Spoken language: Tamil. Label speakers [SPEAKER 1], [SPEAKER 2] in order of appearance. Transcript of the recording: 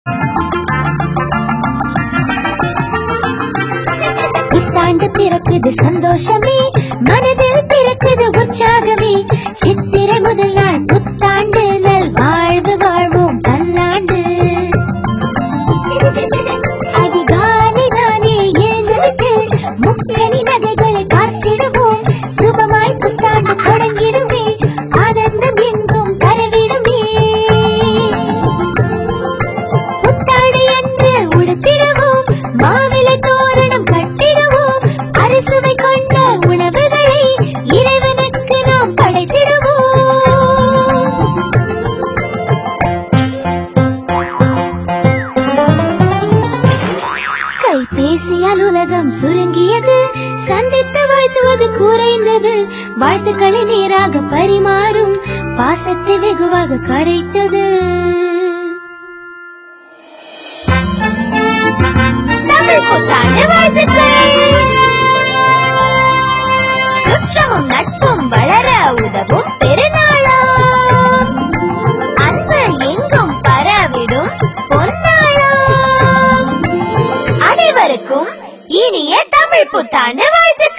[SPEAKER 1] புத்தாண்டு பிறக்குது சந்தோஷமே மனதில் பிறக்குது உற்சாகமே சித்திரை முதல் நாள் புத்தாண்டு நல் வாழ்வு வாழ்வோம் பல்லாண்டு அதிகாலை தானே எழுந்துவிட்டு முக்கணி நகைகளை பார்த்திடுவோம் சுபமாய் புத்தாண்டு தொடங்கிடுமே ஆனந்தம் எங்கும் பரவிடுமே புத்தாடை அன்று உடுத்திடுவோம் மாவிலை தோரணம் கட்டிடுவோம் அறுசுவை கொண்ட உணவுகளை இறைவனுக்கு நாம் படைத்திடுவோம் கைபேசியால் உலகம் சுருங்கியது சந்தித்து வாழ்த்துவது குறைந்தது வாழ்த்துக்களை நேராக பரிமாறும் பாசத்தை வெகுவாக கரைத்தது தமிழ் புத்தாண்டு வாழ்த்துக்கள் சுற்றமும் நட்பும் வளர உதவும் பெருநாளாம் அன்பு எங்கும் பரவிடும் பொன்னாளாம் அனைவருக்கும் இனிய தமிழ் புத்தாண்டு வாழ்த்துக்கள்